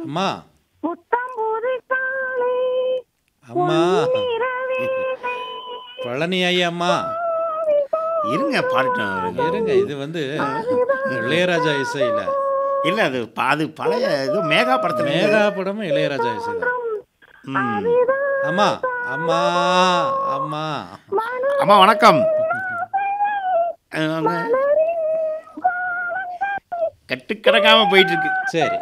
அம்மா புத்தம் புது காலை அம்மா நிறவேலை பழனி ஐயா அம்மா இருங்க பாடட்டும் இருங்க இது வந்து இளையராஜா இசையில இல்ல அது பா- அது பழைய இது மேகா படத்துல மேகா படமும் இளையராஜா இசை தான் ம். அம்மா அம்மா அம்மா அம்மா வணக்கம் அஹ், அவங்க கட்டு கிடக்காம போயிட்டு இருக்கு சரி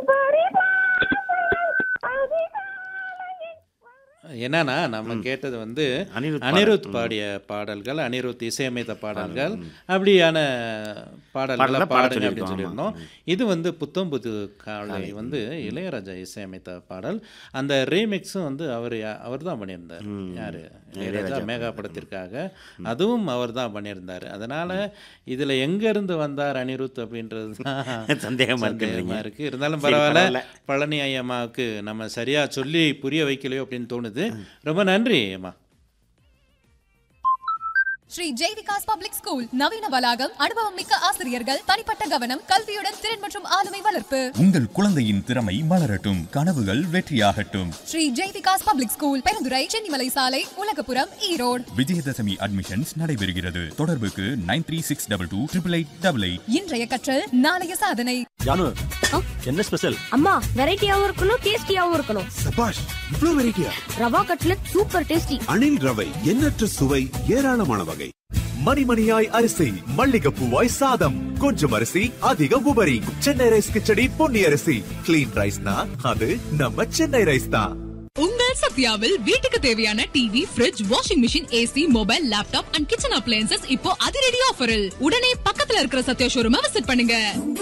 என்னன்னா நம்ம கேட்டது வந்து அனிருத் அனிருத் பாடிய பாடல்கள் அனிருத் இசையமைத்த பாடல்கள் அப்படியான பாடல்களை பாடலை பாட பாடுங்க அப்படின்னு சொல்லியிருக்கோம், சொல்லியிருந்தோம் இது வந்து புத்தம் புது காலை வந்து இளையராஜா இசையமைத்த பாடல் அந்த ரீமிக்ஸும் வந்து அவர் அவர் தான் பண்ணியிருந்தார் யாரு இளையராஜா மேகா படத்திற்காக அதுவும் அவர் தான் பண்ணியிருந்தார் அதனால இதுல எங்க இருந்து வந்தார் அனிருத் அப்படின்றது தான் சந்தேகமா இருக்குன்றீங்க. சந்தேகமா இருக்கு இருந்தாலும் சரி, பரவாயில்ல பரவாயில்ல. பழனி ஐயம்மாவுக்கு நம்ம சரியா சொல்லி புரிய வைக்கலையோ அப்படின்னு தோணுது ரொம்ப நன்றி அம்மா ஸ்ரீ ஜெய் விகாஸ் பப்ளிக் ஸ்கூல் நவீன வளாகம் அனுபவம் மிக்க ஆசிரியர்கள் தனிப்பட்ட கவனம் கல்வியுடன் திறன் மற்றும் ஆளுமை வளர்ப்பு உங்கள் குழந்தையின் திறமை மலரட்டும் கனவுகள் வெற்றியாகட்டும் ஸ்ரீ ஜெய் விகாஸ் பப்ளிக் ஸ்கூல் பெருந்துறை சென்னிமலை சாலை உலகபுரம் ஈரோடு விஜயதசமி அட்மிஷன்ஸ் நடைபெறுகிறது தொடர்புக்கு nine three six double two triple eight double eight இன்றைய கற்றல் நாளைய சாதனை ஜானு என்ன ஸ்பெஷல் அம்மா வெரைட்டியாவும் இருக்கணும் டேஸ்டியாவும் இருக்கணும் சபாஷ் இவ்ளோ வெரைட்டியா ரவா கட்லட் சூப்பர் டேஸ்டி அணில் ரவை எண்ணற்ற சுவை ஏராளமான வகை மணிமணியாய் அரிசி மல்லிகைப்பூவாய் சாதம் கொஞ்சம் அரிசி அதிக உபரி சென்னை ரைஸ் கிச்சடி பொன்னி அரிசி கிளீன் ரைஸ்னா அது நம்ம சென்னை ரைஸ் தான் உங்கள் சத்யாவில் வீட்டுக்கு தேவையான TV fridge washing machine AC mobile laptop and kitchen appliances இப்போ அதிரடி ஆஃபரில் உடனே பக்கத்துல இருக்கிற சத்யா ஷோரூமை விசிட் பண்ணுங்க